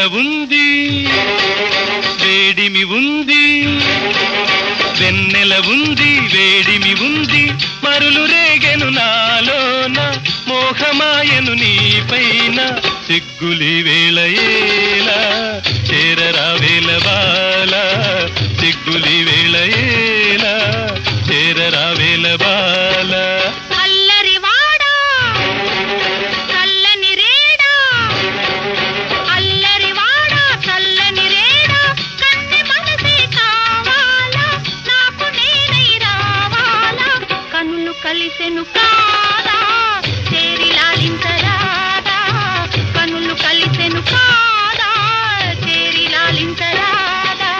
ఉంది వేడిమి ఉంది వెన్నెల ఉంది వేడిమి ఉంది మరులు రేగెను నాలోన మోహమాయను నీపైన సిగ్గులి వేళయేలా చేరరా వేల బాల సిగ్గులి వేళయేలా చేరరా వేల బాల అల్లరివాడా చల్లని రేడా అల్లరివాడా చల్లని రేడా కన్నె మనసే కావాలా నాకు నేనై రావాలా కనులు కలిసెను కాదా చేరి లాలించరాదా కనులు కలిసెను కాదా చేరి లాలించరాదా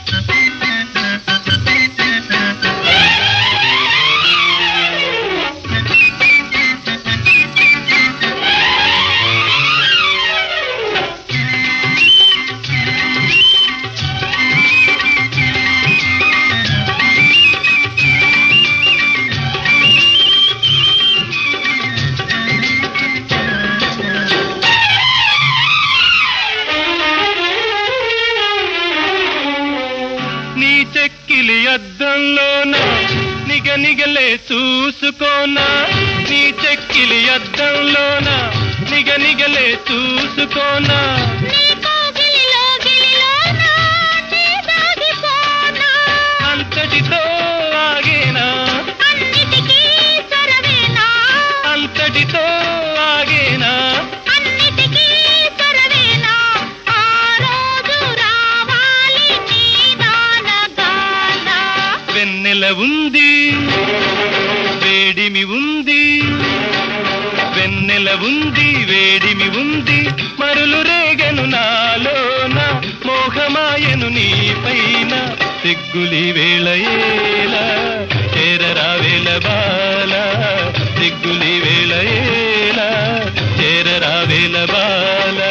నీ చెక్కిలి అద్దంలోన నిగ నిగలే చూసుకోనా నీ చెక్కిలి అద్దంలోన నిగ నిగలే చూసుకోనా నీ కోగిలిలో గిలిలోనా నీ దాగిపోనా అంతటితో ఆగేనా అన్నిటికీ సరవేనా అంతటితో ఆగేనా అన్నిటికీ సరవేనా ఆ రోజు రావాలి నీ దానగాన వెన్నెల ఉంది వేడిమి ఉంది వెన్నెల ఉంది వేడిమి ఉంది మరులు రేగెను నాలోన మోహమాయను నీ పైన సిగ్గులి వేళయేలా చేరరా వేల బాల సిగ్గులి వేళయేలా చేరరా వేల బాల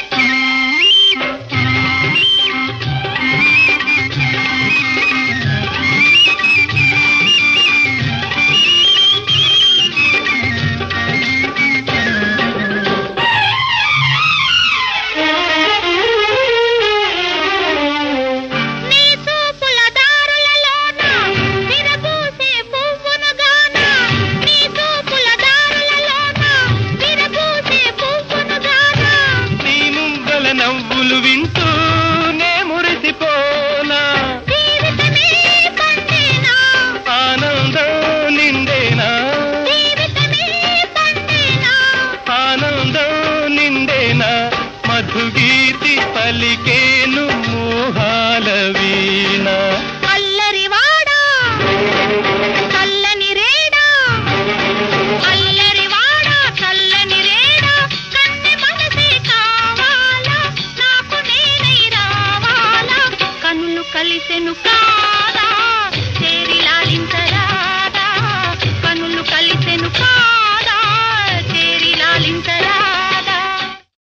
నీ చూపుల దారులలోన విరబూసే పువ్వునుగాన నీ చూపుల దారులలోన విరబూసే పువ్వునుగాన నీ ముంగల నవ్వులు వింటూ నే మురిసిపోనా జీవితమే పండేనా ఆనందం నిండేనా జీవితమే పండేనా ఆనందం నిండేనా మధుగీతి పలికేను మోహాల వీణ అల్లరివాడా చల్లని రేడా అల్లరివాడా చల్లని రేడా కన్నె మనసే కావాలా నాకు నేనై రావాలా కన్నులు కలిసెను కాదా చేరి లాలించరాదా కన్నులు కలిసెను కాదా చేరి లాలించరా